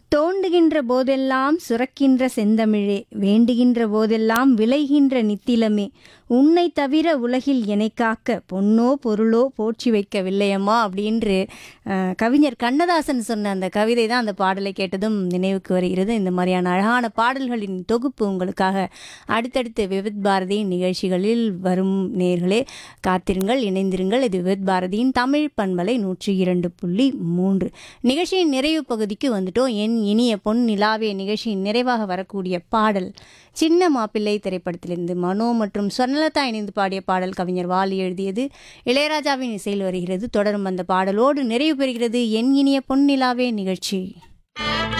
தோண்டுகின்ற போதெல்லாம் சுரக்கின்ற செந்தமிழே வேண்டுகின்ற போதெல்லாம் விளைகின்ற நித்திலமே உன்னை தவிர உலகில் என்னை காக்க பொன்னோ பொருளோ போற்றி வைக்கவில்லையம்மா அப்படின்று அஹ், கவிஞர் கண்ணதாசன் சொன்ன அந்த கவிதை தான் அந்த பாடலை கேட்டதும் நினைவுக்கு வருகிறது இந்த மாதிரியான அழகான பாடல்களின் தொகுப்பு உங்களுக்காக அடுத்தடுத்து விவித் பாரதியின் நிகழ்ச்சிகளில் வரும் நேர்களே காத்திருங்கள் இணைந்திருங்கள் இது விவித் பாரதியின் தமிழ் பண்பலை நூற்றி இரண்டு புள்ளி மூன்று நிகழ்ச்சியின் நிறைவு பகுதிக்கு வந்துட்டோம் என் இனிய பொன் நிலாவே நிகழ்ச்சியின் நிறைவாக வரக்கூடிய பாடல் சின்ன மாப்பிள்ளை திரைப்படத்திலிருந்து மனோ மற்றும் சொர்ணலதா இணைந்து பாடிய பாடல் கவிஞர் வாலி எழுதியது இளையராஜாவின் இசையில் வருகிறது தொடரும் அந்த பாடலோடு நிறைவு பெறுகிறது என் இனிய பொன் நிலாவே நிகழ்ச்சி